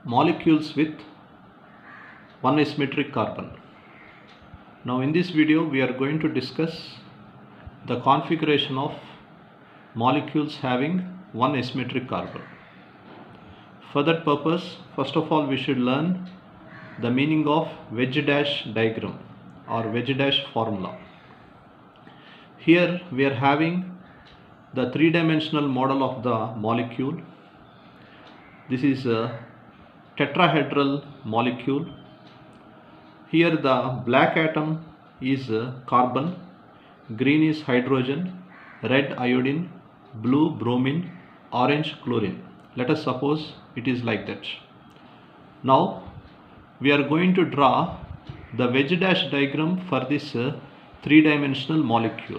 molecules with one asymmetric carbon. Now in this video we are going to discuss the configuration of molecules having one asymmetric carbon. For that purpose, first of all we should learn the meaning of wedge dash diagram or wedge dash formula. Here we are having the three dimensional model of the molecule. This is a tetrahedral molecule. Here the black atom is uh, carbon, green is hydrogen, red iodine, blue bromine, orange chlorine. Let us suppose it is like that. Now we are going to draw the wedge dash diagram for this uh, three dimensional molecule.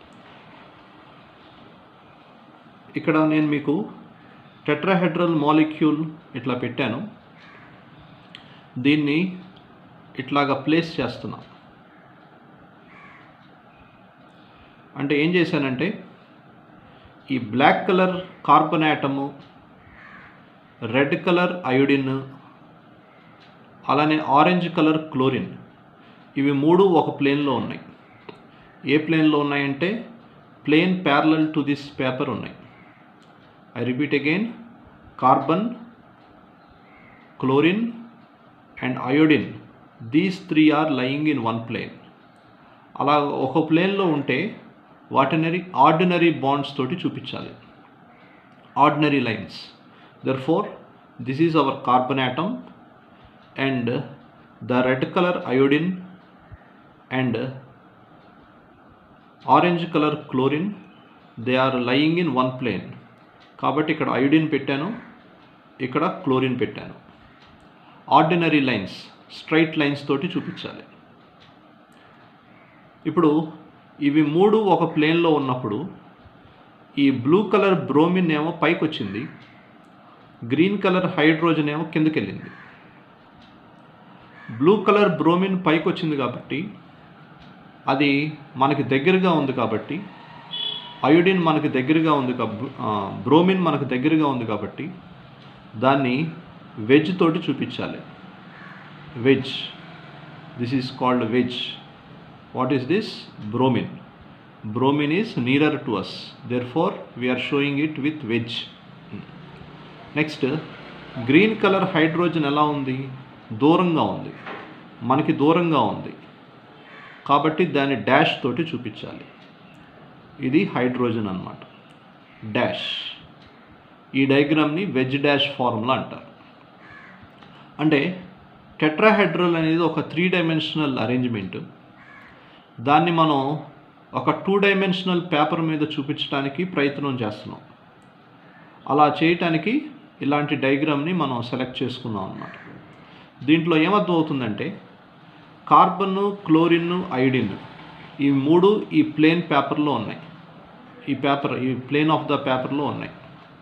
ఇక్కడ నేను మీకు tetrahedral molecule ఇట్లా పెట్టాను దీన్ని ఇట్లాగా place చేస్తున్నా అంటే ఏం చేశానంటే ఈ black colour carbon atom red colour iodine అలానే ఆరెంజ్ కలర్ క్లోరిన్ ఇవి మూడు ఒక ప్లేన్లో ఉన్నాయి ఏ ప్లేన్లో ఉన్నాయంటే plane parallel to this paper ఉన్నాయి I repeat again carbon chlorine and iodine these three are lying in one plane అలా ఒక ప్లేన్లో ఉంటే వాటినరీ ఆర్డినరీ బాండ్స్ తోటి చూపించాలి ordinary lines therefore this is our carbon atom and the red colour iodine and orange colour chlorine they are lying in one plane కాబట్టి ఇక్కడ iodine పెట్టాను ఇక్కడ క్లోరిన్ పెట్టాను ఆర్డినరీ లైన్స్ స్ట్రైట్ లైన్స్ తోటి చూపించాలి ఇప్పుడు ఇవి మూడు ఒక ప్లేన్లో ఉన్నప్పుడు ఈ బ్లూ కలర్ బ్రోమిన్ ఏమో పైకి వచ్చింది గ్రీన్ కలర్ హైడ్రోజన్ ఏమో కిందకి వెళ్ళింది బ్లూ కలర్ బ్రోమిన్ పైకి వచ్చింది కాబట్టి అది మనకి దగ్గరగా ఉంది కాబట్టి అయోడిన్ మనకి దగ్గరగా ఉంది బ్రోమిన్ మనకు దగ్గరగా ఉంది కాబట్టి దాన్ని వెజ్ తోటి చూపించాలి wedge this is called wedge what is this bromine bromine is nearer to us therefore we're showing it with wedge next green colour hydrogen ఎలా ఉంది దూరంగా ఉంది మనకి దూరంగా ఉంది కాబట్టి దాన్ని డాష్ తోటి చూపించాలి ఇది హైడ్రోజన్ అనమాట డాష్ ఈ డయాగ్రామ్ని వెజ్ డాష్ ఫార్ములా అంటారు అంటే టెట్రాహెడ్రల్ అనేది ఒక త్రీ డైమెన్షనల్ అరేంజ్మెంట్ దాన్ని మనం ఒక టూ డైమెన్షనల్ పేపర్ మీద చూపించడానికి ప్రయత్నం చేస్తున్నాం అలా చేయటానికి ఇలాంటి డయాగ్రామ్ని మనం సెలెక్ట్ చేసుకున్నాం అన్నమాట దీంట్లో ఏమర్థం అవుతుందంటే కార్బన్ క్లోరిన్ ఐడిన్ ఈ మూడు ఈ ప్లేన్ పేపర్లో ఉన్నాయి ఈ పేపర్ ఈ ప్లేన్ ఆఫ్ ద పేపర్లో ఉన్నాయి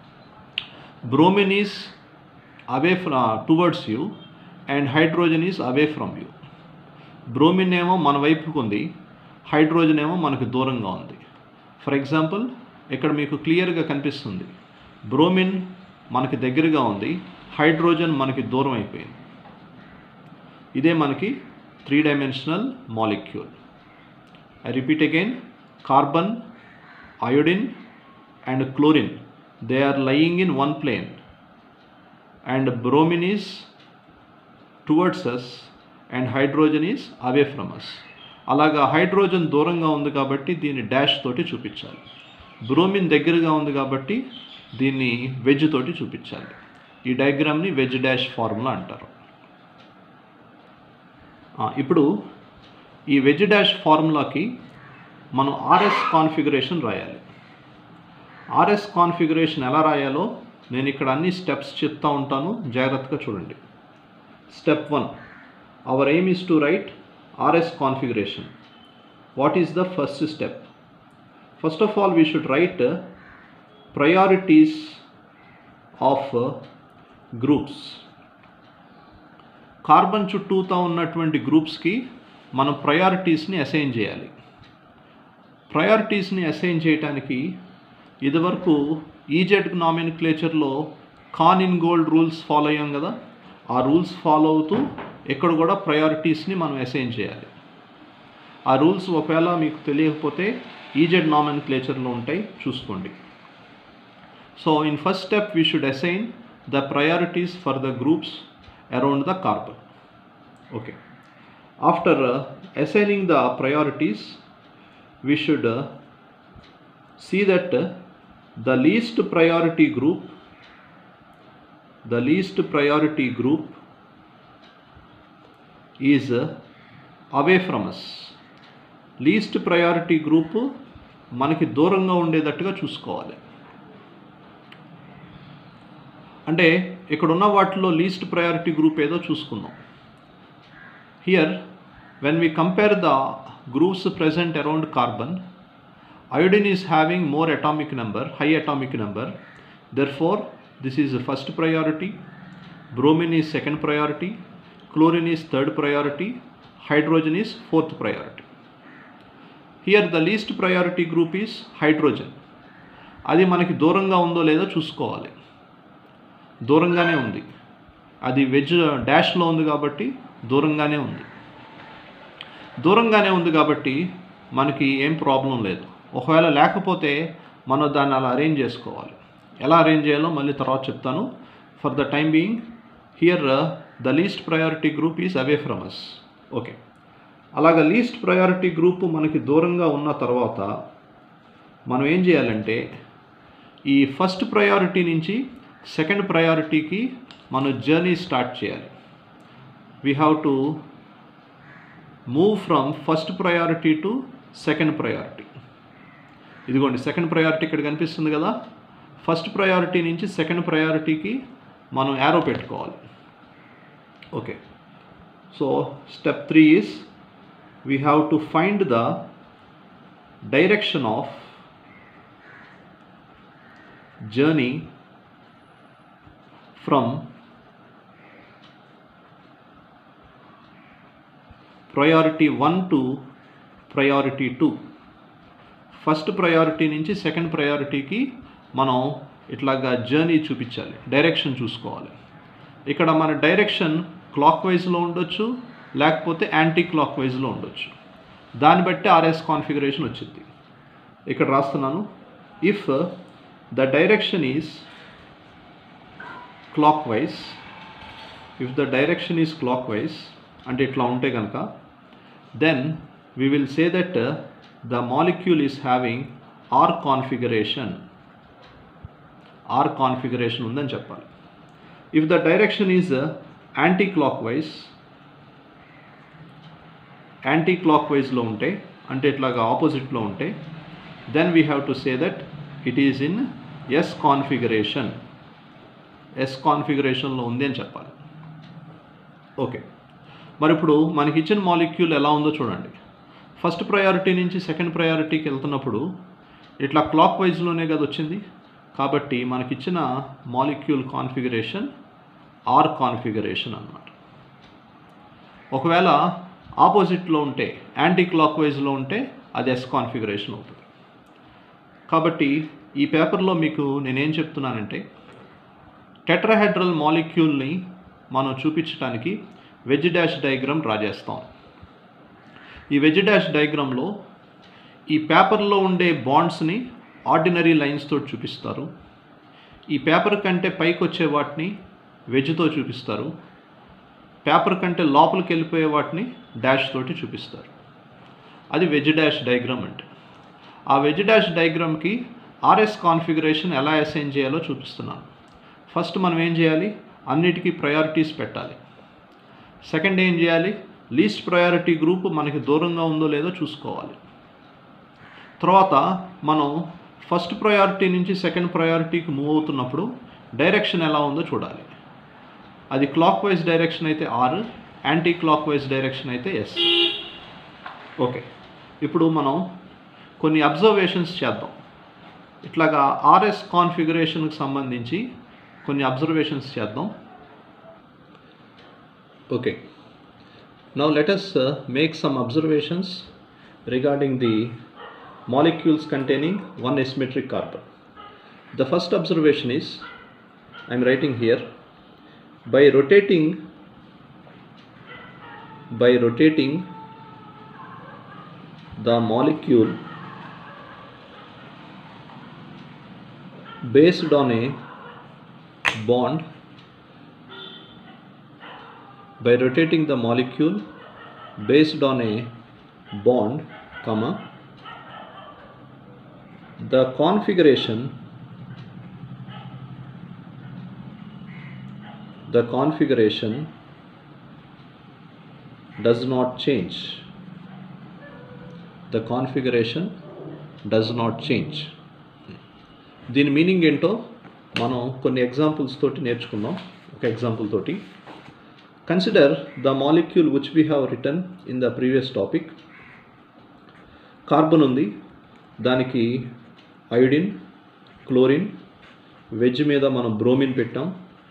బ్రోమిన్ ఈస్ అవే ఫ్ర towards you and hydrogen is away from you bromine ఏమో మన వైపుకు ఉంది హైడ్రోజన్ ఏమో మనకు దూరంగా ఉంది ఫర్ ఎగ్జాంపుల్ ఇక్కడ మీకు క్లియర్గా కనిపిస్తుంది బ్రోమిన్ మనకి దగ్గరగా ఉంది హైడ్రోజన్ మనకి దూరం అయిపోయింది ఇదే మనకి three dimensional molecule I repeat again carbon iodine and chlorine they are lying in one plane and bromine is towards us and hydrogen is away from us అలాగా హైడ్రోజన్ దూరంగా ఉంది కాబట్టి దీన్ని డాష్ తోటి చూపించాలి బ్రోమిన్ దగ్గరగా ఉంది కాబట్టి దీన్ని వెజ్ తోటి చూపించాలి ఈ డయాగ్రామ్ని వెజ్ డాష్ ఫార్ములా అంటారు ఇప్పుడు ఈ వెజ్ డాష్ ఫార్ములాకి మనం ఆర్ఎస్ కాన్ఫిగరేషన్ రాయాలి ఆర్ఎస్ కాన్ఫిగరేషన్ ఎలా రాయాలో నేను ఇక్కడ అన్ని స్టెప్స్ చెప్తా ఉంటాను జాగ్రత్తగా చూడండి step one our aim is to write RS configuration what is the first step first of all we should write priorities of groups carbon చుట్టూతా ఉన్నటువంటి గ్రూప్స్కి మనం ప్రయారిటీస్ని అసైన్ చేయాలి ప్రయారిటీస్ని అసైన్ చేయడానికి ఇదివరకు ఈజెడ్ నామినిక్లేచర్లో Cahn Ingold rules follow అయ్యాం కదా ఆ రూల్స్ ఫాలో అవుతూ ఇక్కడ కూడా ప్రయారిటీస్ని మనం అసైన్ చేయాలి ఆ రూల్స్ ఒకవేళ మీకు తెలియకపోతే ఈజెడ్ నామన్ క్లేచర్లో ఉంటాయి చూసుకోండి so in first step we should assign the priorities for the groups around the carbon okay after assigning the priorities we should uh, see that uh, the least priority group the least priority group is uh, away from us least priority group మనకి దూరంగా ఉండేటట్టుగా చూసుకోవాలి అంటే ఇక్కడ ఉన్న వాటిలో least priority group ఏదో చూసుకుందాం here when we compare the groups present around carbon iodine is having more atomic number high atomic number therefore this is the first priority bromine is second priority chlorine is third priority hydrogen is fourth priority here the least priority group is hydrogen అది మనకి దూరంగా ఉందో లేదో చూసుకోవాలి దూరంగానే ఉంది అది veg డాష్లో ఉంది కాబట్టి దూరంగానే ఉంది దూరంగానే ఉంది కాబట్టి మనకి ఏం ప్రాబ్లం లేదు ఒకవేళ లేకపోతే మనం దాన్ని అలా అరేంజ్ చేసుకోవాలి ఎలా అరేంజ్ చేయాలో మళ్ళీ తర్వాత చెప్తాను for the time being here the least priority group is away from us okay అలాగ లీస్ట్ ప్రయారిటీ గ్రూప్ మనకి దూరంగా ఉన్న తర్వాత మనం ఏం చేయాలంటే ఈ ఫస్ట్ ప్రయారిటీ నుంచి సెకండ్ ప్రయారిటీకి మనం జర్నీ స్టార్ట్ చేయాలి we have to move from first priority to second priority ఇదిగోండి సెకండ్ ప్రయారిటీ ఇక్కడ కనిపిస్తుంది కదా ఫస్ట్ ప్రయారిటీ నుంచి సెకండ్ ప్రయారిటీకి మనం యారో పెట్టుకోవాలి okay so step three is we have to find the direction of journey from priority one to priority two first priority నుంచి second ప్రయారిటీకి మనం ఇట్లాగా జర్నీ చూపించాలి డైరెక్షన్ చూసుకోవాలి ఇక్కడ మన డైరెక్షన్ క్లాక్ వైజ్లో ఉండొచ్చు లేకపోతే యాంటీ క్లాక్ వైజ్లో ఉండొచ్చు దాన్ని బట్టి ఆర్ఎస్ కాన్ఫిగరేషన్ వచ్చింది ఇక్కడ రాస్తున్నాను if the direction is clockwise if the direction is clockwise అంటే ఇట్లా ఉంటే కనుక then we will say that uh, the molecule is having R configuration R configuration ఉందని చెప్పాలి if the direction is anticlockwise యాంటీ క్లాక్ వైజ్లో ఉంటే అంటే ఇట్లాగా ఆపోజిట్లో ఉంటే then we have to say that it is in S configuration S కాన్ఫిగరేషన్లో ఉంది అని చెప్పాలి ఓకే మరి ఇప్పుడు మనకి ఇచ్చిన మాలిక్యూల్ ఎలా ఉందో చూడండి ఫస్ట్ ప్రయారిటీ నుంచి సెకండ్ ప్రయారిటీకి వెళ్తున్నప్పుడు ఇట్లా క్లాక్ వైజ్లోనే కదా వచ్చింది కాబట్టి మనకిచ్చిన మాలిక్యూల్ కాన్ఫిగరేషన్ ఆర్ కాన్ఫిగరేషన్ అన్నమాట ఒకవేళ ఆపోజిట్లో ఉంటే యాంటీ క్లాక్ వైజ్లో ఉంటే అది ఎస్ కాన్ఫిగరేషన్ అవుతుంది కాబట్టి ఈ పేపర్లో మీకు నేనేం చెప్తున్నానంటే టెట్రాహెడ్రల్ మాలిక్యూల్ని మనం చూపించడానికి వెజ్ డాష్ డయాగ్రామ్ డ్రా చేస్తాం ఈ వెజ్ డాష్ డయాగ్రామ్లో ఈ పేపర్లో ఉండే బాండ్స్ని ఆర్డినరీ లైన్స్ తోటి చూపిస్తారు ఈ పేపర్ కంటే పైకి వచ్చే వాటిని వెజ్తో చూపిస్తారు పేపర్ కంటే లోపలికి వెళ్ళిపోయే వాటిని డాష్ తోటి చూపిస్తారు అది వెజ్ డాష్ డయాగ్రామ్ అంటే ఆ వెజ్ డాష్ డయాగ్రామ్కి ఆర్ఎస్ కాన్ఫిగరేషన్ ఎలా అసైన్ చేయాలో చూపిస్తున్నాను ఫస్ట్ మనం ఏం చేయాలి అన్నిటికీ ప్రయారిటీస్ పెట్టాలి సెకండ్ ఏం చేయాలి లీస్ట్ ప్రయారిటీ గ్రూప్ మనకి దూరంగా ఉందో లేదో చూసుకోవాలి తర్వాత మనం ఫస్ట్ ప్రయారిటీ నుంచి సెకండ్ ప్రయారిటీకి మూవ్ అవుతున్నప్పుడు డైరెక్షన్ ఎలా ఉందో చూడాలి అది క్లాక్ వైజ్ డైరెక్షన్ అయితే R clock wise direction అయితే ఎస్ ఓకే ఇప్పుడు మనం కొన్ని అబ్జర్వేషన్స్ చేద్దాం ఇట్లాగా ఆర్ఎస్ కాన్ఫిగరేషన్కి సంబంధించి కొన్ని అబ్జర్వేషన్స్ చేద్దాం okay Now let us uh, make some observations regarding the molecules containing one asymmetric carbon. The first observation is, I am writing here, by rotating by rotating the molecule based on a bond by rotating the molecule based on a bond comma the configuration the configuration does not change the configuration does not change దీని meaning ఏంటో మనం కొన్ని examples తోటి నేర్చుకుందాం ఒక example తోటి consider the molecule which we have written in the previous topic carbon ఉంది దానికి అయోడిన్ క్లోరిన్ వెజ్ మీద మనం బ్రోమిన్ పెట్టాం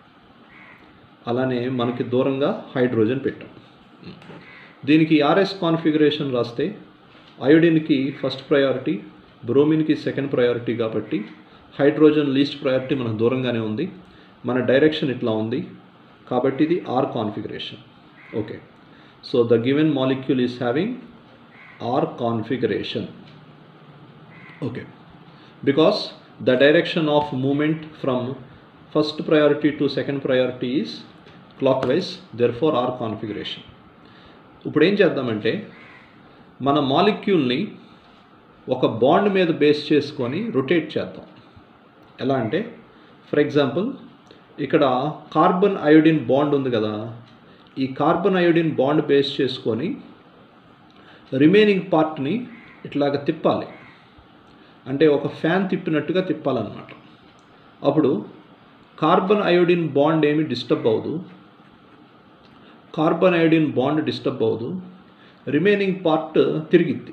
అలానే మనకి దూరంగా హైడ్రోజన్ పెట్టాం దీనికి ఆర్ఎస్ కాన్ఫిగరేషన్ రాస్తే అయోడిన్కి ఫస్ట్ ప్రయారిటీ బ్రోమిన్కి సెకండ్ ప్రయారిటీ కాబట్టి హైడ్రోజన్ లీస్ట్ ప్రయారిటీ మనకు దూరంగానే ఉంది మన డైరెక్షన్ ఇట్లా ఉంది కాబట్టి ఇది R configuration okay so the given molecule is having R configuration okay because the direction of movement from first priority to second priority is clockwise therefore r configuration ఇప్పుడు ఏం చేద్దామంటే మన మాలిక్యూల్ని ఒక బాండ్ మీద బేస్ చేసుకొని రొటేట్ చేద్దాం ఎలా అంటే ఫర్ ఎగ్జాంపుల్ ఇక్కడ కార్బన్ అయోడిన్ బాండ్ ఉంది కదా ఈ కార్బన్ అయోడిన్ బాండ్ బేస్ చేసుకొని రిమైనింగ్ పార్ట్ని ఇట్లాగ తిప్పాలి అంటే ఒక ఫ్యాన్ తిప్పినట్టుగా తిప్పాలన్నమాట అప్పుడు కార్బన్ అయోడిన్ బాండ్ ఏమి డిస్టర్బ్ అవ్వదు కార్బన్ అయోడిన్ బాండ్ డిస్టర్బ్ అవ్వదు రిమైనింగ్ పార్ట్ తిరిగిద్ది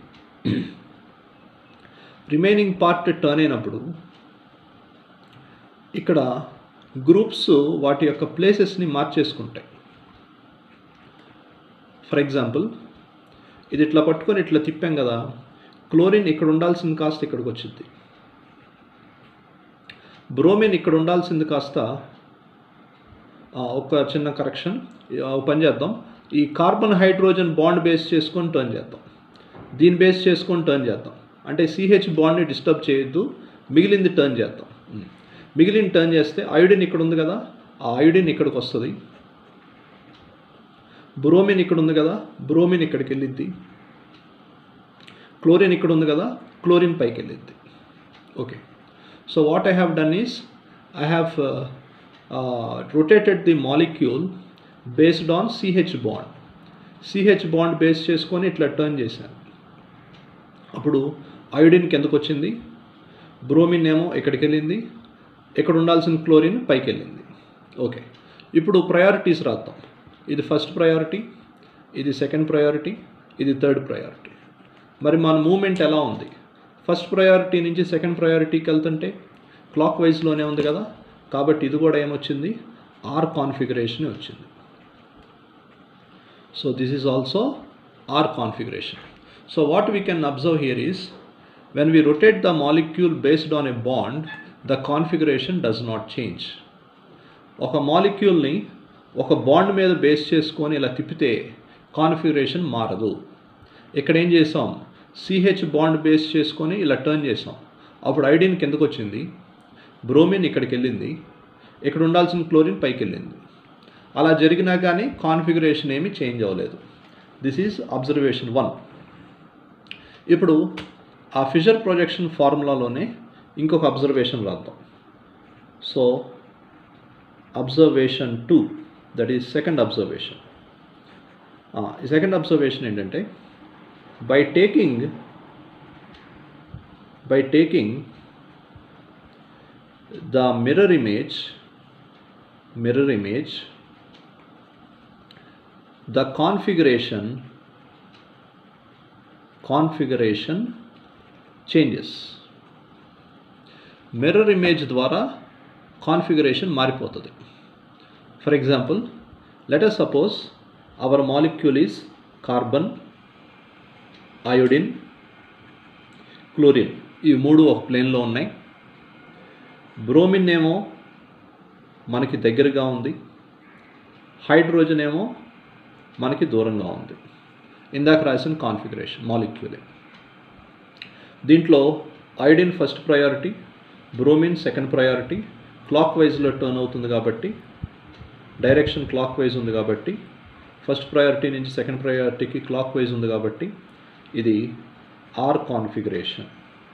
రిమైనింగ్ పార్ట్ టర్న్ అయినప్పుడు ఇక్కడ గ్రూప్స్ వాటి యొక్క ప్లేసెస్ని మార్చేసుకుంటాయి ఫర్ ఎగ్జాంపుల్ ఇది ఇట్లా పట్టుకొని ఇట్లా తిప్పాం కదా క్లోరిన్ ఇక్కడ ఉండాల్సింది కాస్త ఇక్కడికి వచ్చింది బ్రోమిన్ ఇక్కడ ఉండాల్సింది కాస్త ఆ, ఒక చిన్న కరెక్షన్ పని చేద్దాం ఈ కార్బన్ హైడ్రోజన్ బాండ్ బేస్ చేసుకొని టర్న్ చేద్దాం దీన్ని బేస్ చేసుకొని టర్న్ చేద్దాం అంటే సిహెచ్ బాండ్ని డిస్టర్బ్ చేయొద్దు మిగిలింది టర్న్ చేద్దాం ఉమ్. మిగిలిన టర్న్ చేస్తే అయోడిన్ ఇక్కడ ఉంది కదా ఆ అయోడిన్ ఇక్కడికి వస్తుంది బ్రోమిన్ ఇక్కడ ఉంది కదా బ్రోమిన్ ఇక్కడికి వెళ్ళిద్ది క్లోరిన్ ఇక్కడ ఉంది కదా క్లోరిన్ పైకి వెళ్ళిద్ది okay so what I have done is I have rotated the molecule based on CH bond CH bond base చేసుకొని ఇట్లా టర్న్ చేశాను అప్పుడు అయోడిన్కి ఎందుకు వచ్చింది బ్రోమిన్ ఏమో ఇక్కడికి వెళ్ళింది ఇక్కడ ఉండాల్సిన క్లోరిన్ పైకి వెళ్ళింది ఓకే ఇప్పుడు ప్రయారిటీస్ రాద్దాం ఇది ఫస్ట్ ప్రయారిటీ ఇది సెకండ్ ప్రయారిటీ ఇది థర్డ్ ప్రయారిటీ మరి మన మూమెంట్ ఎలా ఉంది ఫస్ట్ ప్రయారిటీ నుంచి సెకండ్ ప్రయారిటీకి వెళ్తుంటే క్లాక్ వైజ్లోనే ఉంది కదా కాబట్టి ఇది కూడా ఏమొచ్చింది ఆర్ కాన్ఫిగరేషన్ వచ్చింది so this is also R configuration so what we can observe here is when we rotate the molecule based on a bond the configuration does not change ఒక మాలిక్యూల్ని ఒక బాండ్ మీద బేస్ చేసుకొని ఇలా తిప్పితే configuration మారదు ఇక్కడ ఏం చేసాం సిహెచ్ బాండ్ బేస్ చేసుకొని ఇలా టర్న్ చేసాం అప్పుడు ఐడిన్ కిందకు వచ్చింది బ్రోమిన్ ఇక్కడికి వెళ్ళింది ఇక్కడ ఉండాల్సిన క్లోరిన్ పైకి వెళ్ళింది అలా జరిగినా కానీ కాన్ఫిగరేషన్ ఏమీ చేంజ్ అవ్వలేదు దిస్ ఈజ్ అబ్జర్వేషన్ వన్ ఇప్పుడు ఆ ఫిజర్ ప్రొజెక్షన్ ఫార్ములాలోనే ఇంకొక అబ్జర్వేషన్ రాద్దాం so observation two that is second observation ఈ సెకండ్ అబ్జర్వేషన్ ఏంటంటే by taking by taking the mirror image mirror image the configuration configuration changes mirror image ద్వారా configuration మారిపోతుంది for example letter suppose our molecule is carbon iodine chlorine ఈ మూడు ఒక ప్లేన్లో ఉన్నాయి bromine ఏమో మనకి దగ్గరగా ఉంది హైడ్రోజన్ ఏమో మనకి దూరంగా ఉంది ఇందాక రాసిన కాన్ఫిగరేషన్ మాలిక్యూలే దీంట్లో iodine first priority bromine second priority క్లాక్ వైజ్లో టర్న్ అవుతుంది కాబట్టి డైరెక్షన్ క్లాక్ వైజ్ ఉంది కాబట్టి ఫస్ట్ ప్రయారిటీ నుంచి సెకండ్ ప్రయారిటీకి క్లాక్ వైజ్ ఉంది కాబట్టి ఇది ఆర్ కాన్ఫిగరేషన్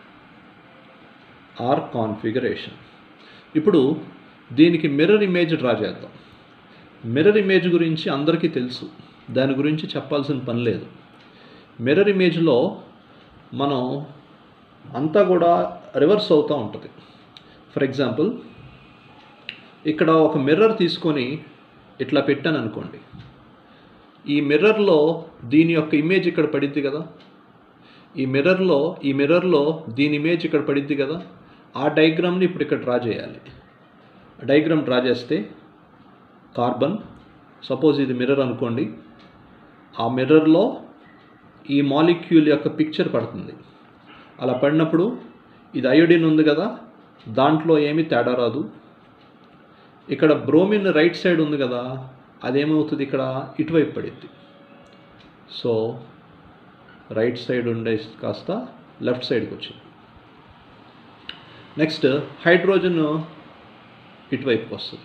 ఆర్ కాన్ఫిగరేషన్ ఇప్పుడు దీనికి మిర్రర్ ఇమేజ్ డ్రా చేద్దాం మిర్రర్ ఇమేజ్ గురించి అందరికీ తెలుసు దాని గురించి చెప్పాల్సిన పని లేదు మిర్రర్ ఇమేజ్లో మనం అంతా కూడా రివర్స్ అవుతూ ఉంటుంది ఫర్ ఎగ్జాంపుల్ ఇక్కడ ఒక మిర్రర్ తీసుకొని ఇట్లా పెట్టాను అనుకోండి ఈ మిర్రర్లో దీని యొక్క ఇమేజ్ ఇక్కడ పడిద్ది కదా ఈ మిర్రర్లో ఈ మిర్రర్లో దీని ఇమేజ్ ఇక్కడ పడిద్ది కదా ఆ డయాగ్రామ్ని ఇప్పుడు ఇక్కడ డ్రా చేయాలి డయాగ్రామ్ డ్రా చేస్తే కార్బన్ సపోజ్ ఇది మిర్రర్ అనుకోండి ఆ మిర్రర్లో ఈ మాలిక్యూల్ యొక్క పిక్చర్ పడుతుంది అలా పడినప్పుడు ఇది అయోడిన్ ఉంది కదా దాంట్లో ఏమీ తేడా రాదు ఇక్కడ బ్రోమిన్ రైట్ సైడ్ ఉంది కదా అదేమవుతుంది ఇక్కడ ఇటువైపు పడిద్ది సో రైట్ సైడ్ ఉండే కాస్త లెఫ్ట్ సైడ్కి వచ్చింది నెక్స్ట్ హైడ్రోజన్ ఇటువైపుకి వస్తుంది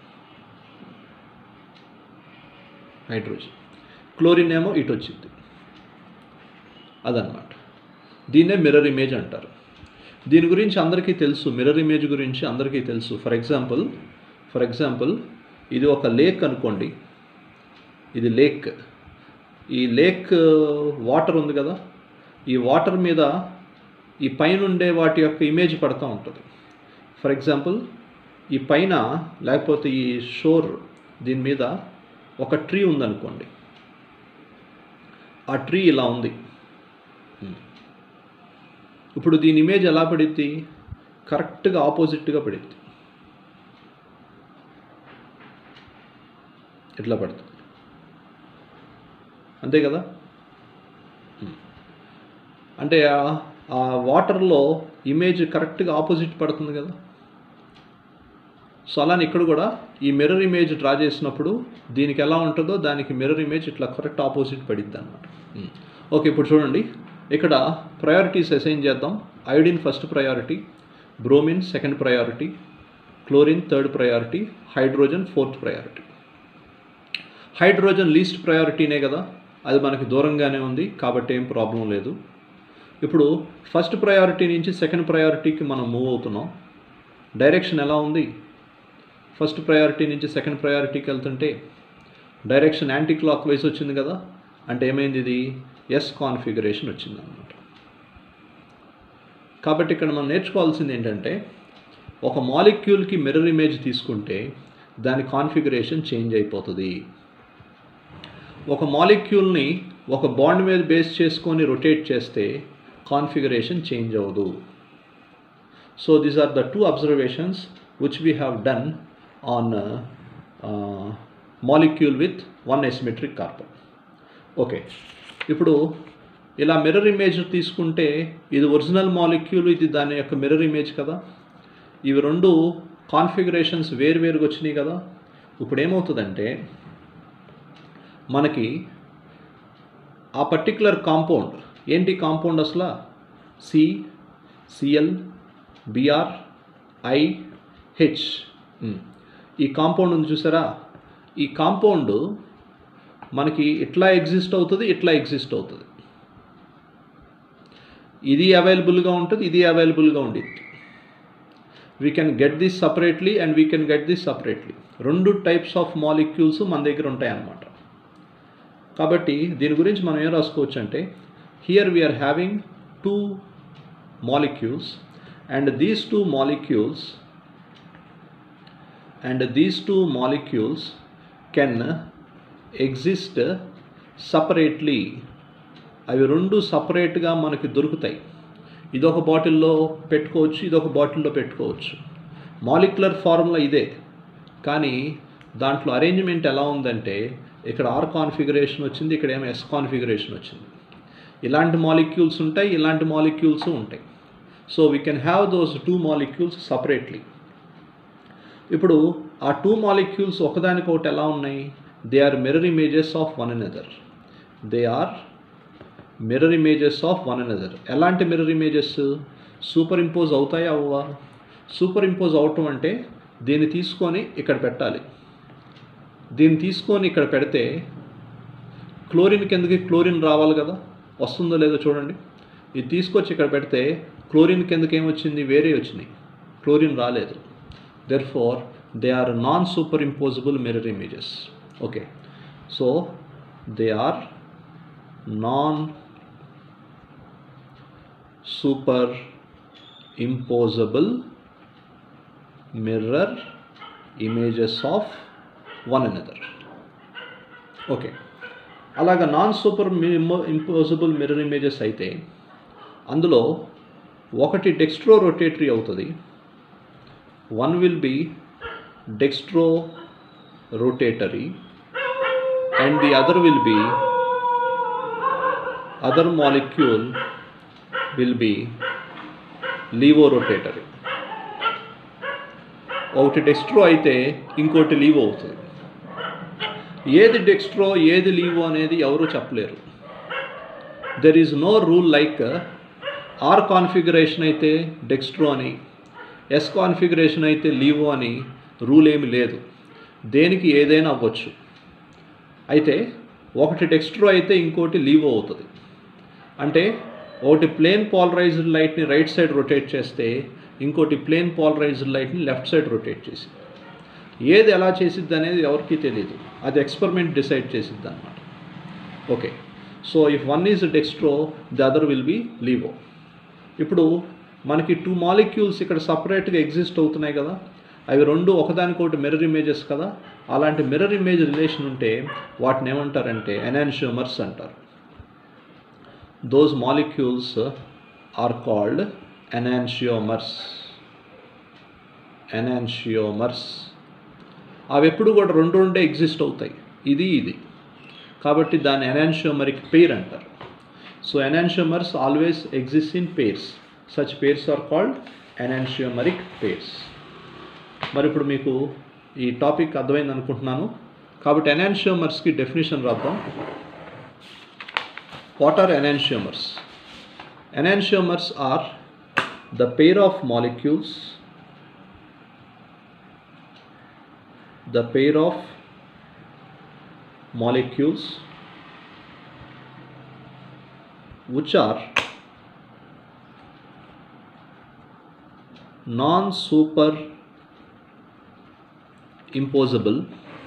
హైడ్రోజన్ క్లోరిన్ ఏమో ఇటు వచ్చింది అదనమాట దీన్నే మిర్రర్ ఇమేజ్ అంటారు దీని గురించి అందరికీ తెలుసు మిర్రర్ ఇమేజ్ గురించి అందరికీ తెలుసు ఫర్ ఎగ్జాంపుల్ ఫర్ ఎగ్జాంపుల్ ఇది ఒక లేక్ అనుకోండి ఇది లేక్ ఈ లేక్ వాటర్ ఉంది కదా ఈ వాటర్ మీద ఈ పైన ఉండే వాటి యొక్క ఇమేజ్ పడుతూ ఉంటుంది ఫర్ ఎగ్జాంపుల్ ఈ పైన లేకపోతే ఈ షోర్ దీని మీద ఒక ట్రీ ఉందనుకోండి ఆ ట్రీ ఇలా ఉంది ఇప్పుడు దీని ఇమేజ్ ఎలా పడిద్ది కరెక్ట్గా ఆపోజిట్గా పడిద్ది ఎట్లా పడుతుంది అంతే కదా అంటే ఆ- ఆ వాటర్లో ఇమేజ్ కరెక్ట్గా ఆపోజిట్ పడుతుంది కదా సో అలానే ఇక్కడ కూడా ఈ మిర్రర్ ఇమేజ్ డ్రా చేసినప్పుడు దీనికి ఎలా ఉంటుందో దానికి మిర్రర్ ఇమేజ్ ఇట్లా కరెక్ట్ ఆపోజిట్ పడిద్ది అనమాట ఓకే ఇప్పుడు చూడండి ఇక్కడ ప్రయారిటీస్ అసైన్ చేద్దాం iodine first priority bromine second priority chlorine third priority hydrogen fourth priority hydrogen least ప్రయారిటీనే కదా అది మనకి దూరంగానే ఉంది కాబట్టి ఏం ప్రాబ్లం లేదు ఇప్పుడు ఫస్ట్ ప్రయారిటీ నుంచి సెకండ్ ప్రయారిటీకి మనం మూవ్ అవుతున్నాం డైరెక్షన్ ఎలా ఉంది ఫస్ట్ ప్రయారిటీ నుంచి సెకండ్ ప్రయారిటీకి వెళ్తుంటే డైరెక్షన్ యాంటీ క్లాక్ వైజ్ వచ్చింది కదా అంటే ఏమైంది ఇది ఎస్ కాన్ఫిగరేషన్ వచ్చింది అనమాట కాబట్టి ఇక్కడ మనం నేర్చుకోవాల్సింది ఏంటంటే ఒక మాలిక్యూల్కి మిర్రర్ ఇమేజ్ తీసుకుంటే దాని కాన్ఫిగరేషన్ చేంజ్ అయిపోతుంది ఒక మాలిక్యూల్ని ఒక బాండ్ మీద బేస్ చేసుకొని రొటేట్ చేస్తే కాన్ఫిగరేషన్ చేంజ్ అవ్వదు so these are the two observations which we have done on molecule with one asymmetric carbon okay ఇప్పుడు ఇలా మిర్రర్ ఇమేజ్ తీసుకుంటే ఇది ఒరిజినల్ మాలిక్యూల్ ఇది దాని యొక్క మిర్రర్ ఇమేజ్ కదా ఇవి రెండు కాన్ఫిగరేషన్స్ వేరువేరుగా వచ్చినాయి కదా ఇప్పుడు ఏమవుతుందంటే మనకి ఆ పర్టికులర్ కాంపౌండ్ ఏంటి కాంపౌండ్ అసలు C CL BR I H ఈ కాంపౌండ్ ఉంది చూసారా ఈ కాంపౌండ్ మనకి ఇట్లా ఎగ్జిస్ట్ అవుతుంది ఇట్లా ఎగ్జిస్ట్ అవుతుంది ఇది అవైలబుల్గా ఉంటుంది ఇది అవైలబుల్గా ఉండిద్ది we can get this separately and we can get this separately రెండు టైప్స్ ఆఫ్ మాలిక్యూల్స్ మన దగ్గర ఉంటాయన్నమాట కాబట్టి దీని గురించి మనం ఏం రాసుకోవచ్చు అంటే here we're having two molecules and these two molecules and these two molecules can exist separately అవి రెండు సపరేట్గా మనకి దొరుకుతాయి ఇదొక బాటిల్లో పెట్టుకోవచ్చు ఇదొక బాటిల్లో పెట్టుకోవచ్చు మాలిక్యులర్ ఫార్ములా ఇదే కానీ దాంట్లో అరేంజ్మెంట్ ఎలా ఉందంటే ఇక్కడ ఆర్ కాన్ఫిగరేషన్ వచ్చింది ఇక్కడ ఏమో ఎస్ కాన్ఫిగరేషన్ వచ్చింది ఇలాంటి మాలిక్యూల్స్ ఉంటాయి ఇలాంటి మాలిక్యూల్స్ ఉంటాయి so we can have those two molecules separately ఇప్పుడు ఆ టూ మాలిక్యూల్స్ ఒకదానికొకటి ఎలా ఉన్నాయి they are mirror images of one another they are mirror images of one another ఎలాంటి మిర్రర్ ఇమేజెస్ సూపర్ ఇంపోజ్ అవుతాయా అవ్వవా సూపర్ ఇంపోజ్ అవటం అంటే దీన్ని తీసుకొని ఇక్కడ పెట్టాలి దీన్ని తీసుకొని ఇక్కడ పెడితే క్లోరిన్ కిందకి క్లోరిన్ రావాలి కదా వస్తుందో లేదో చూడండి ఇది తీసుకొచ్చి ఇక్కడ పెడితే క్లోరిన్ కిందకి ఏమొచ్చింది వేరే వచ్చినాయి క్లోరిన్ రాలేదు therefore they are non superimposable mirror images okay so they are non superimposable mirror images of one another okay అలాగా non superimposable mirror images అయితే అందులో ఒకటి డెక్స్ట్రో రొటేటరీ అవుతుంది one will be dextro rotatory and the other will be other molecule will be levo rotatory ఒకటి dextro అయితే ఇంకోటి Livo అవుతుంది ఏది డెక్స్ట్రో ఏది లీవో అనేది ఎవరు చెప్పలేరు there is no rule like R configuration అయితే డెక్స్ట్రో అని ఎస్ కాన్ఫిగరేషన్ అయితే లీవో అని రూల్ ఏమి లేదు దేనికి ఏదైనా అవ్వచ్చు అయితే ఒకటి డెక్స్ట్రో అయితే ఇంకోటి లీవో అవుతుంది అంటే ఒకటి ప్లేన్ పాలరైజ్డ్ లైట్ని రైట్ సైడ్ రొటేట్ చేస్తే ఇంకోటి ప్లేన్ పాలరైజ్డ్ లైట్ని లెఫ్ట్ సైడ్ రొటేట్ చేసి ఏది ఎలా చేసిద్ది అనేది ఎవరికీ తెలియదు అది ఎక్స్పెరిమెంట్ డిసైడ్ చేసిద్ది అనమాట okay so if one is dextro the other will be levo ఇప్పుడు మనకి టూ మాలిక్యూల్స్ ఇక్కడ సపరేట్గా ఎగ్జిస్ట్ అవుతున్నాయి కదా అవి రెండు ఒకదానికొకటి మిర్రర్ ఇమేజెస్ కదా అలాంటి మిర్రర్ ఇమేజ్ రిలేషన్ ఉంటే వాటిని ఏమంటారంటే ఎనాన్షియోమర్స్ అంటారు those molecules are called enantiomers enantiomers అవి ఎప్పుడు కూడా రెండు రెండే ఎగ్జిస్ట్ అవుతాయి ఇది ఇది కాబట్టి దాన్ని ఎనాన్షియోమరిక్ పేర్ అంటారు so enantiomers always exist in pairs such pairs are called enantiomeric pairs మరి ఇప్పుడు మీకు ఈ టాపిక్ అర్థమైంది అనుకుంటున్నాను కాబట్టి ఎనాన్షియోమర్స్కి డెఫినేషన్ రాద్దాం what are enantiomers enantiomers are the pair of molecules the pair of molecules which are non super imposable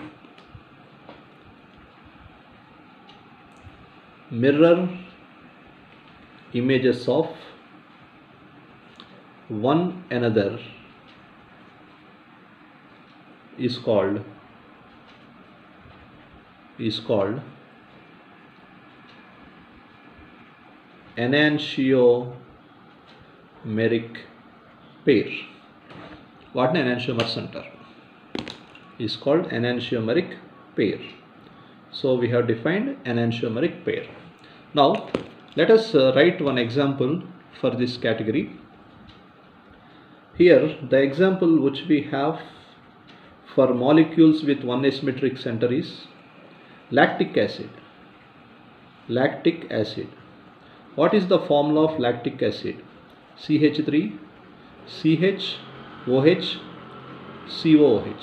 mirror images of one another is called is called enantiomeric pair వాటిని enantiomers అంటారు is called enantiomeric pair so we have defined enantiomeric pair now let us uh, write one example for this category here the example which we have for molecules with one asymmetric center is lactic acid. Lactic acid. What is the formula of lactic acid? CH3, CH, OH, COOH.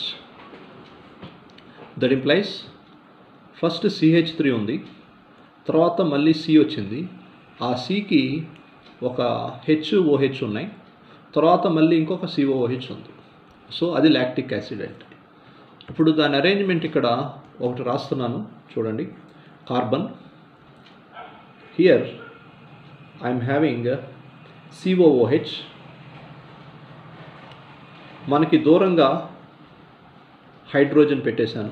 That implies first CH three ఉంది తర్వాత మళ్ళీ C వచ్చింది ఆ సికి ఒక H OH ఉన్నాయి తర్వాత మళ్ళీ ఇంకొక సిఓఓహెచ్ ఉంది సో అది లాక్టిక్ యాసిడ్ అంటే ఇప్పుడు దాని అరేంజ్మెంట్ ఇక్కడ ఒకటి రాస్తున్నాను చూడండి carbon here I'm having COOH మనకి దూరంగా హైడ్రోజన్ పెట్టేశాను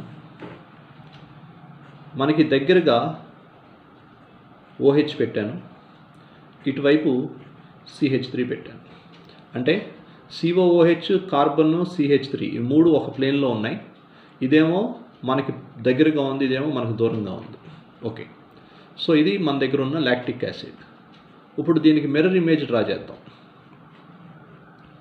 మనకి దగ్గరగా ఓహెచ్ పెట్టాను ఇటువైపు సిహెచ్ త్రీ పెట్టాను అంటే సిఓఓహెచ్ కార్బన్ సిహెచ్ త్రీ ఈ మూడు ఒక ప్లేన్లో ఉన్నాయి ఇదేమో మనకి దగ్గరగా ఉంది ఇదేమో మనకు దూరంగా ఉంది ఓకే సో ఇది మన దగ్గర ఉన్న లాక్టిక్ యాసిడ్ ఇప్పుడు దీనికి మిర్రర్ ఇమేజ్ డ్రా చేద్దాం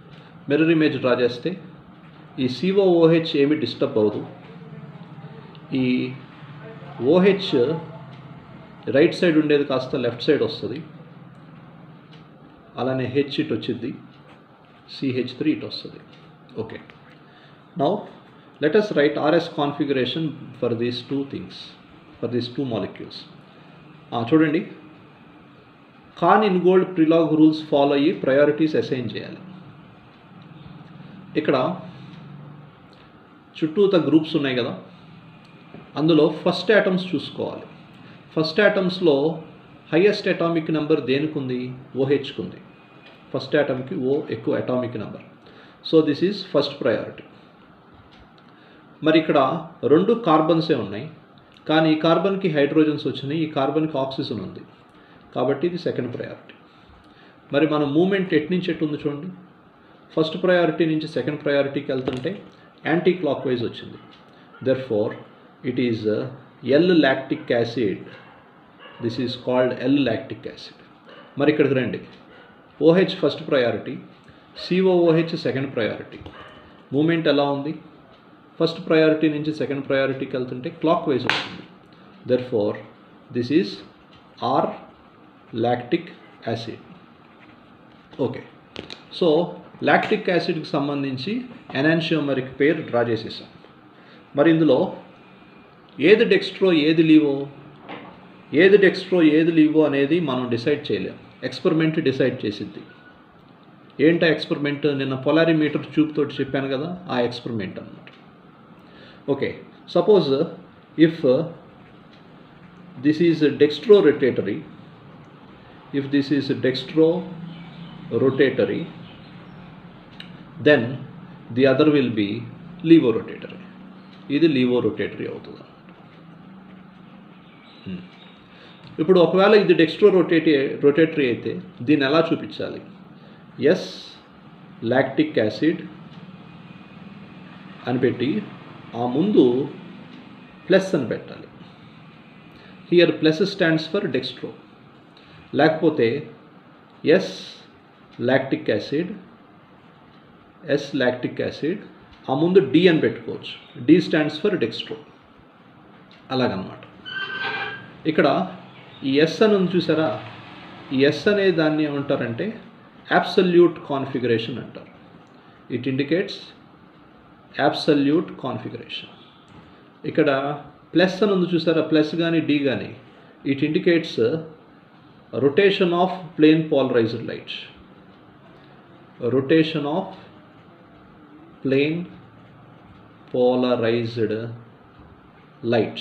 మిర్రర్ ఇమేజ్ డ్రా చేస్తే ఈ సిఓఓహెచ్ ఏమి డిస్టర్బ్ అవ్వదు ఈ ఓహెచ్ రైట్ సైడ్ ఉండేది కాస్త లెఫ్ట్ సైడ్ వస్తుంది అలానే హెచ్ ఇటు వచ్చింది సిహెచ్ త్రీ ఇటు వస్తుంది okay now let us right RS configuration for these two things for these two molecules చూడండి కాన్ ఇన్ గోల్డ్ ప్రిలాగ్ రూల్స్ ఫాలో అయ్యి ప్రయారిటీస్ అసైన్ చేయాలి ఇక్కడ చుట్టూత గ్రూప్స్ ఉన్నాయి కదా అందులో ఫస్ట్ ఐటమ్స్ చూసుకోవాలి ఫస్ట్ ఐటమ్స్లో హయ్యెస్ట్ అటామిక్ నెంబర్ దేనికి ఉంది ఓహెచ్కి ఉంది ఫస్ట్ ఐటమ్కి ఓ ఎక్కువ atomic number so this is first priority మరి ఇక్కడ రెండు కార్బన్సే ఉన్నాయి కానీ ఈ కార్బన్కి హైడ్రోజన్స్ వచ్చినాయి ఈ కార్బన్కి ఆక్సిజన్ ఉంది కాబట్టి ఇది సెకండ్ ప్రయారిటీ మరి మన మూమెంట్ ఎటు నుంచి ఎటు ఉంది చూడండి ఫస్ట్ ప్రయారిటీ నుంచి సెకండ్ ప్రయారిటీకి వెళ్తుంటే యాంటీ క్లాక్ వైజ్ వచ్చింది therefore it is L lactic acid this is called L lactic acid మరి ఇక్కడికి రండి OH first priority COOH second priority movement ఎలా ఉంది ఫస్ట్ ప్రయారిటీ నుంచి సెకండ్ ప్రయారిటీకి వెళ్తుంటే క్లాక్ వైజ్ వస్తుంది therefore this is R lactic acid okay so lactic యాసిడ్కి సంబంధించి ఎనాన్షియోమరిక్ పేరు డ్రా చేసేసాం మరి ఇందులో ఏది డెక్స్ట్రో ఏది లీవో ఏది డెక్స్ట్రో ఏది లీవో అనేది మనం డిసైడ్ చేయలేం ఎక్స్పెరిమెంట్ డిసైడ్ చేసిద్ది ఏంటా ఎక్స్పెరిమెంట్ నిన్న పొలారిమీటర్ చూపుతోటి చెప్పాను కదా ఆ ఎక్స్పెరిమెంట్ అన్నమాట okay suppose if this is dextro rotatory if this is dextro rotatory then the other will be levo rotatory ఇది లీవో రొటేటరీ అవుతుంది Hmm. ఇప్పుడు ఒకవేళ ఇది డెక్స్ట్రో రొటేటి రొటేటరీ అయితే దీన్ని ఎలా చూపించాలి ఎస్ లాక్టిక్ యాసిడ్ అని పెట్టి ఆ ముందు ప్లస్ అని పెట్టాలి here plus stands for dextro లేకపోతే S lactic acid S lactic acid ఆ ముందు డి అని పెట్టుకోవచ్చు డి స్టాండ్స్ ఫర్ డెక్స్ట్రో అలాగనమాట ఇక్కడ ఈ ఎస్ అని ఉంది చూసారా ఈ ఎస్ అనే దాన్ని ఏమంటారంటే యాబ్సల్యూట్ కాన్ఫిగరేషన్ అంటారు ఇట్ ఇండికేట్స్ యాబ్సల్యూట్ కాన్ఫిగరేషన్ ఇక్కడ ప్లస్ అని ఉంది చూసారా ప్లస్ కానీ డి కానీ it indicates rotation of plane polarized light rotation of plane polarized light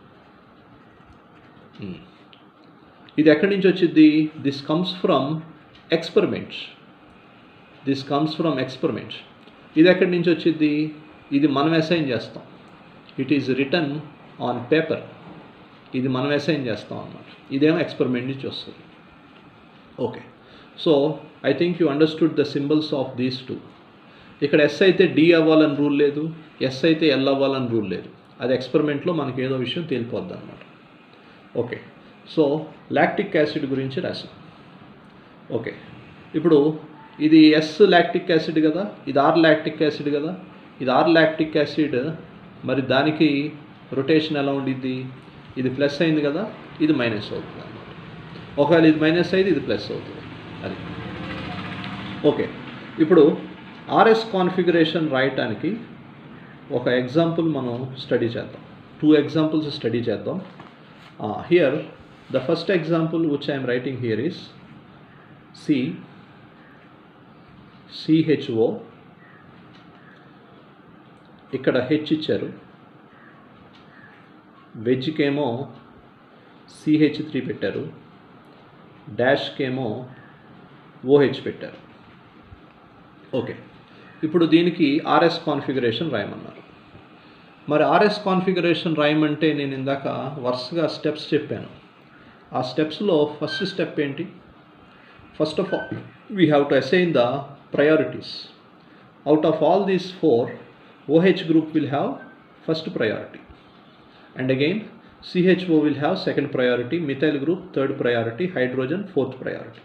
Hmm. ఇది ఎక్కడి నుంచి వచ్చింది this comes from experiments this comes from experiments ఇది ఎక్కడి నుంచి వచ్చింది ఇది మనం అసైన్ చేస్తాం it is written on paper ఇది మనం అసైన్ చేస్తాం అన్నమాట ఇదేమో ఎక్స్పెరిమెంట్ నుంచి వస్తుంది okay so I think you understood the symbols of these two ఇక్కడ ఎస్ అయితే డి అవ్వాలని రూల్ లేదు ఎస్ అయితే ఎల్ అవ్వాలని రూల్ లేదు అది ఎక్స్పెరిమెంట్లో మనకి ఏదో విషయం తేలిపోద్ది అనమాట ఓకే సో లాక్టిక్ యాసిడ్ గురించి రాసాం ఓకే ఇప్పుడు ఇది ఎస్ లాక్టిక్ యాసిడ్ కదా ఇది ఆర్ లాక్టిక్ యాసిడ్ కదా ఇది ఆర్ లాక్టిక్ యాసిడ్ మరి దానికి రొటేషన్ ఎలా ఉండిద్ది ఇది ప్లస్ అయింది కదా ఇది మైనస్ అవుతుంది అన్నమాట ఒకవేళ ఇది మైనస్ అయితే ఇది ప్లస్ అవుతుంది అది ఓకే ఇప్పుడు ఆర్ఎస్ కాన్ఫిగరేషన్ రాయటానికి ఒక ఎగ్జాంపుల్ మనం స్టడీ చేద్దాం టూ ఎగ్జాంపుల్స్ స్టడీ చేద్దాం here the first example which I'm writing here is C CHO ఇక్కడ హెచ్ ఇచ్చారు వెజ్కేమో సిహెచ్ త్రీ పెట్టారు డాష్కేమో ఓహెచ్ పెట్టారు ఓకే ఇప్పుడు దీనికి ఆర్ఎస్ కాన్ఫిగరేషన్ రాయమన్నారు మరి ఆర్ఎస్ కాన్ఫిగరేషన్ రాయమంటే నేను ఇందాక వరుసగా స్టెప్స్ చెప్పాను ఆ స్టెప్స్లో ఫస్ట్ స్టెప్ ఏంటి first of all we have to assign the priorities out of all these four OH group will have first priority and again CHO will have second priority methyl group third priority hydrogen fourth priority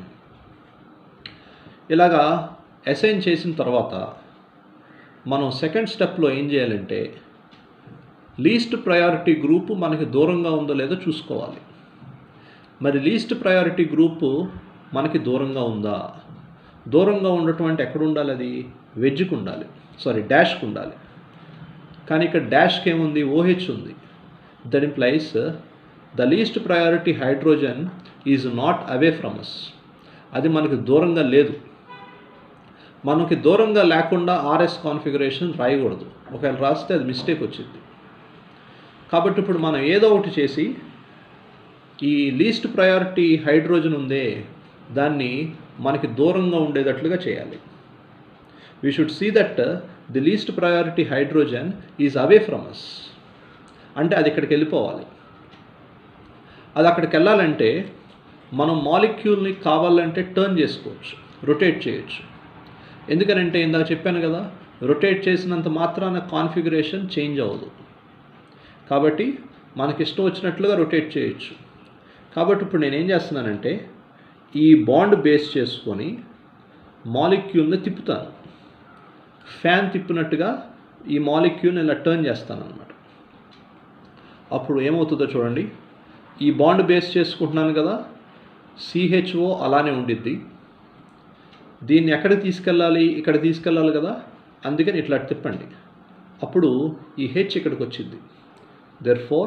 ఇలాగా అసైన్ చేసిన తర్వాత మనం second స్టెప్లో ఏం చేయాలంటే least priority group మనకి దూరంగా ఉందో లేదో చూసుకోవాలి మరి లీస్ట్ ప్రయారిటీ గ్రూపు మనకి దూరంగా ఉందా దూరంగా ఉండటం అంటే ఎక్కడ ఉండాలి అది వెజ్కి ఉండాలి సారీ డాష్కి ఉండాలి కానీ ఇక్కడ డాష్కి ఏముంది ఓహెచ్ ఉంది that implies the least priority hydrogen is not away from us అది మనకి దూరంగా లేదు మనకి దూరంగా లేకుండా ఆర్ఎస్ కాన్ఫిగరేషన్ రాయకూడదు ఒకవేళ రాస్తే అది మిస్టేక్ వచ్చింది కాబట్టి ఇప్పుడు మనం ఏదో ఒకటి చేసి ఈ లీస్ట్ ప్రయారిటీ హైడ్రోజన్ ఉందే దాన్ని మనకి దూరంగా ఉండేటట్లుగా చేయాలి we should see that the least priority hydrogen is away from us అంటే అది ఇక్కడికి వెళ్ళిపోవాలి అది అక్కడికి వెళ్ళాలంటే మనం మాలిక్యూల్ని కావాలంటే టర్న్ చేసుకోవచ్చు రొటేట్ చేయొచ్చు ఎందుకనంటే ఇందాక చెప్పాను కదా రొటేట్ చేసినంత మాత్రాన కాన్ఫిగరేషన్ చేంజ్ అవ్వదు కాబట్టి మనకి ఇష్టం వచ్చినట్లుగా రొటేట్ చేయొచ్చు కాబట్టి ఇప్పుడు నేను ఏం చేస్తున్నానంటే ఈ బాండ్ బేస్ చేసుకొని మాలిక్యూల్ని తిప్పుతాను ఫ్యాన్ తిప్పినట్టుగా ఈ మాలిక్యూల్ని ఇలా టర్న్ చేస్తాను అనమాట అప్పుడు ఏమవుతుందో చూడండి ఈ బాండ్ బేస్ చేసుకుంటున్నాను కదా సిహెచ్ఓ అలానే ఉండిద్ది దీన్ని ఎక్కడికి తీసుకెళ్ళాలి ఇక్కడ తీసుకెళ్ళాలి కదా అందుకని ఇట్లా తిప్పండి అప్పుడు ఈ హెచ్ ఇక్కడికి వచ్చింది therefore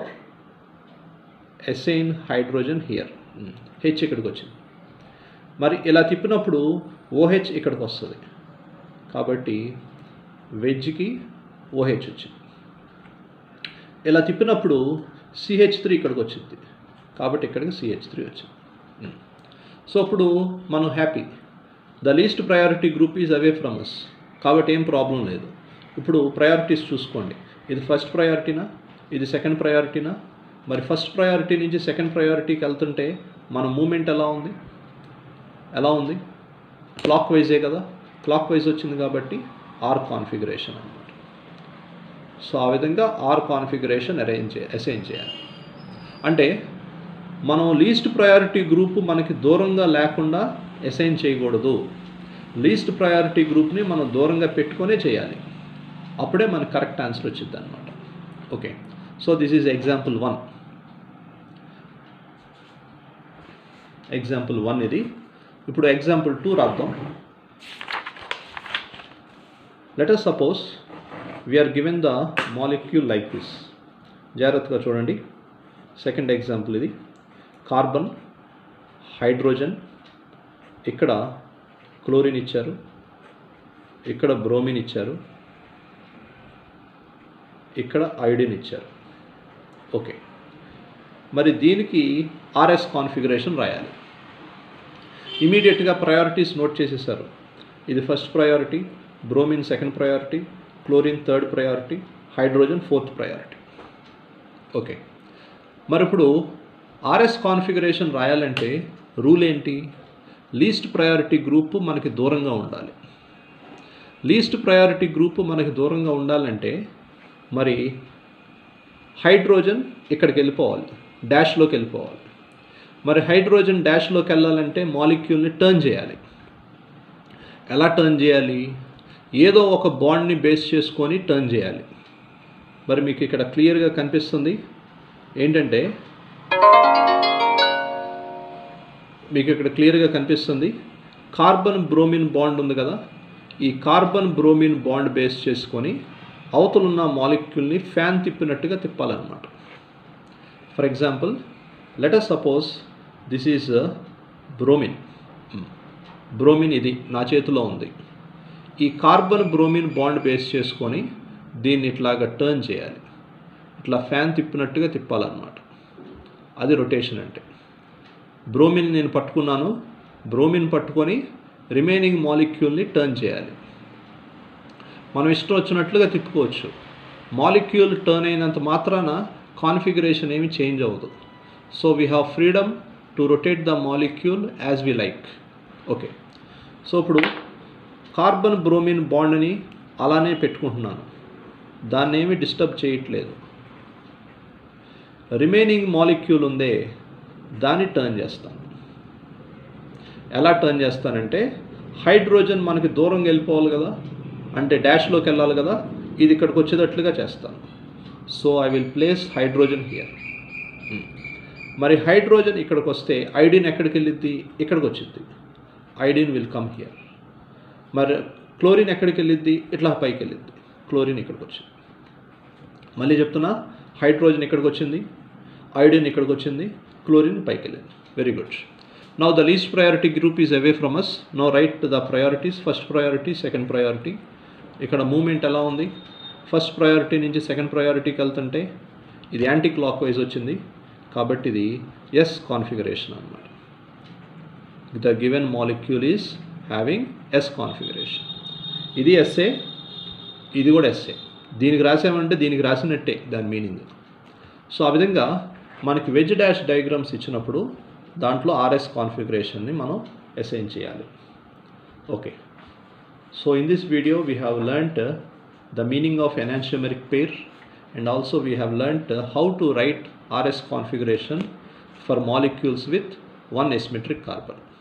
assign hydrogen here H ఇక్కడికి వచ్చింది మరి ఇలా తిప్పినప్పుడు ఓహెచ్ ఇక్కడికి వస్తుంది కాబట్టి వెజ్కి ఓహెచ్ వచ్చింది ఇలా తిప్పినప్పుడు సిహెచ్ త్రీ ఇక్కడికి వచ్చింది కాబట్టి ఇక్కడికి సిహెచ్ త్రీ వచ్చింది సో ఇప్పుడు మనం happy the least priority group is away from us కాబట్టి ఏం ప్రాబ్లం లేదు ఇప్పుడు ప్రయారిటీస్ చూసుకోండి ఇది ఫస్ట్ ప్రయారిటీనా ఇది సెకండ్ ప్రయారిటీనా మరి ఫస్ట్ ప్రయారిటీ నుంచి సెకండ్ ప్రయారిటీకి వెళ్తుంటే మన మూమెంట్ ఎలా ఉంది ఎలా ఉంది క్లాక్ వైజే కదా క్లాక్ వైజ్ వచ్చింది కాబట్టి ఆర్ కాన్ఫిగరేషన్ అనమాట సో ఆ విధంగా ఆర్ కాన్ఫిగరేషన్ అరేంజ్ చే అసైన్ చేయాలి అంటే మనం లీస్ట్ ప్రయారిటీ గ్రూప్ మనకి దూరంగా లేకుండా అసైన్ చేయకూడదు లీస్ట్ ప్రయారిటీ గ్రూప్ని మనం దూరంగా పెట్టుకొనే చేయాలి అప్పుడే మనకు కరెక్ట్ ఆన్సర్ వచ్చింది అనమాట okay so this is example one example one ఇది ఇప్పుడు ఎగ్జాంపుల్ టూ రాద్దాం let us suppose we're given the molecule like this జాగ్రత్తగా చూడండి సెకండ్ ఎగ్జాంపుల్ ఇది కార్బన్ హైడ్రోజన్ ఇక్కడ క్లోరిన్ ఇచ్చారు ఇక్కడ బ్రోమిన్ ఇచ్చారు ఇక్కడ ఐడిన్ ఇచ్చారు ఓకే మరి దీనికి ఆర్ఎస్ కాన్ఫిగరేషన్ రాయాలి ఇమీడియట్గా ప్రయారిటీస్ నోట్ చేసేసారు ఇది first priority bromine second priority chlorine third priority hydrogen fourth priority okay మరి ఇప్పుడు ఆర్ఎస్ కాన్ఫిగరేషన్ రాయాలంటే రూల్ ఏంటి లీస్ట్ ప్రయారిటీ గ్రూప్ మనకి దూరంగా ఉండాలి లీస్ట్ ప్రయారిటీ గ్రూప్ మనకి దూరంగా ఉండాలంటే మరి హైడ్రోజన్ ఇక్కడికి వెళ్ళిపోవాలి డాష్లోకి వెళ్ళిపోవాలి మరి హైడ్రోజన్ డాష్లోకి వెళ్ళాలంటే మాలిక్యూల్ని టర్న్ చేయాలి ఎలా టర్న్ చేయాలి ఏదో ఒక బాండ్ని బేస్ చేసుకొని టర్న్ చేయాలి మరి మీకు ఇక్కడ క్లియర్గా కనిపిస్తుంది ఏంటంటే మీకు ఇక్కడ క్లియర్గా కనిపిస్తుంది కార్బన్ బ్రోమిన్ బాండ్ ఉంది కదా ఈ కార్బన్ బ్రోమిన్ బాండ్ బేస్ చేసుకొని అవతలున్న మాలిక్యూల్ని ఫ్యాన్ తిప్పినట్టుగా తిప్పాలన్నమాట for example let us suppose this is bromine bromine ఇది నా చేతిలో ఉంది ఈ కార్బన్ బ్రోమిన్ బాండ్ బేస్ చేసుకొని దీన్ని ఇట్లాగా టర్న్ చేయాలి ఇట్లా ఫ్యాన్ తిప్పినట్టుగా తిప్పాలన్నమాట అది రొటేషన్ అంటే బ్రోమిన్ నేను పట్టుకున్నాను బ్రోమిన్ పట్టుకొని రిమైనింగ్ మాలిక్యూల్ని టర్న్ చేయాలి మనం ఇష్టం వచ్చినట్లుగా తిప్పుకోవచ్చు మాలిక్యూల్ టర్న్ అయినంత మాత్రాన కాన్ఫిగరేషన్ ఏమి చేంజ్ అవ్వదు so we have freedom to rotate the molecule as we like okay so ఇప్పుడు కార్బన్ బ్రోమిన్ బాండ్ని అలానే పెట్టుకుంటున్నాను దాన్ని ఏమి డిస్టర్బ్ చేయట్లేదు రిమైనింగ్ మాలిక్యూల్ ఉందే దాన్ని టర్న్ చేస్తాను ఎలా టర్న్ చేస్తానంటే హైడ్రోజన్ మనకి దూరంగా వెళ్ళిపోవాలి కదా అంటే డాష్లోకి వెళ్ళాలి కదా ఇది ఇక్కడికి వచ్చేటట్లుగా చేస్తాను so I will place hydrogen here మరి హైడ్రోజన్ ఇక్కడికి వస్తే ఐడిన్ ఎక్కడికి వెళ్ళిద్ది ఇక్కడికి వచ్చింది ఐడిన్ విల్ కమ్ హియర్ మరి క్లోరిన్ ఎక్కడికి వెళ్ళిద్ది ఇట్లా పైకి వెళ్ళిద్ది క్లోరిన్ ఇక్కడికి వచ్చింది మళ్ళీ చెప్తున్నా హైడ్రోజన్ ఇక్కడికి వచ్చింది ఐడిన్ ఇక్కడికి వచ్చింది క్లోరిన్ పైకి వెళ్ళింది very good now the least priority group is away from us no right the priorities first priority second priority ఇక్కడ మూమెంట్ ఎలా ఉంది ఫస్ట్ ప్రయారిటీ నుంచి సెకండ్ ప్రయారిటీకి వెళ్తుంటే ఇది యాంటీ క్లాక్ వైజ్ వచ్చింది కాబట్టి ఇది ఎస్ కాన్ఫిగరేషన్ అన్నమాట the given molecule is having S configuration ఇది ఎస్ఏ ఇది కూడా ఎస్ఏ దీనికి రాసామంటే దీనికి రాసినట్టే దాని మీనింగ్ సో ఆ విధంగా మనకి వెజ్ డాష్ డయాగ్రామ్స్ ఇచ్చినప్పుడు దాంట్లో ఆర్ఎస్ కాన్ఫిగరేషన్ని మనం అసైన్ చేయాలి okay so in this video we have learnt the meaning of enantiomeric pair and also we have learnt uh, how to write RS configuration for molecules with one asymmetric carbon.